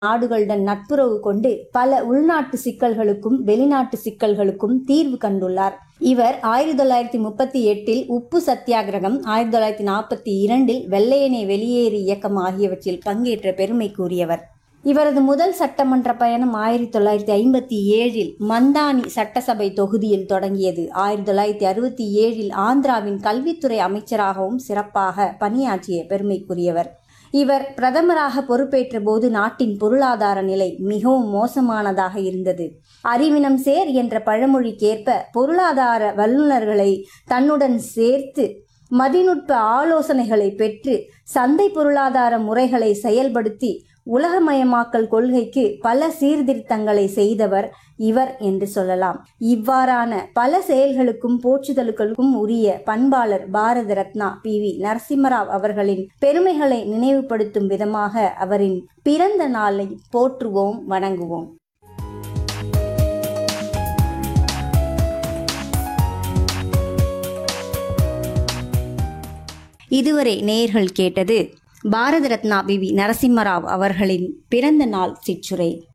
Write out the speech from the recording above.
நாடுகளுடன் நட்புறவு கொண்டு பல உள்நாட்டு சிக்கல்களுக்கும் வெளிநாட்டு சிக்கல்களுக்கும் தீர்வு கண்டுள்ளார் இவர் ஆயிரத்தி தொள்ளாயிரத்தி முப்பத்தி எட்டில் உப்பு சத்தியாகிரகம் ஆயிரத்தி தொள்ளாயிரத்தி நாற்பத்தி இரண்டில் வெள்ளையனே வெளியேறு இயக்கம் ஆகியவற்றில் பங்கேற்ற பெருமைக்குரியவர் இவரது முதல் சட்டமன்ற பயணம் ஆயிரத்தி தொள்ளாயிரத்தி ஐம்பத்தி ஏழில் மந்தானி சட்டசபை தொகுதியில் தொடங்கியது ஆயிரத்தி தொள்ளாயிரத்தி அறுபத்தி ஏழில் ஆந்திராவின் கல்வித்துறை அமைச்சராகவும் சிறப்பாக பணியாற்றிய பெருமைக்குரியவர் இவர் பிரதமராக பொறுப்பேற்ற போது நாட்டின் பொருளாதார நிலை மிகவும் மோசமானதாக இருந்தது அறிவினம் சேர் என்ற பழமொழிக்கேற்ப பொருளாதார வல்லுநர்களை தன்னுடன் சேர்த்து மதிநுட்ப ஆலோசனைகளை பெற்று சந்தை பொருளாதார முறைகளை செயல்படுத்தி உலகமயமாக்கல் கொள்கைக்கு பல சீர்திருத்தங்களை செய்தவர் இவர் என்று சொல்லலாம் இவ்வாறான பல செயல்களுக்கும் போற்றுதலுக்கும் உரிய பண்பாளர் பாரத ரத்னா பி வி நரசிம்மராவ் அவர்களின் பெருமைகளை நினைவுபடுத்தும் விதமாக அவரின் பிறந்த நாளை போற்றுவோம் வணங்குவோம் இதுவரை நேயர்கள் கேட்டது பாரத ரத்னா பி வி நரசிம்மராவ் அவர்களின் பிறந்த நாள் சிற்றுரை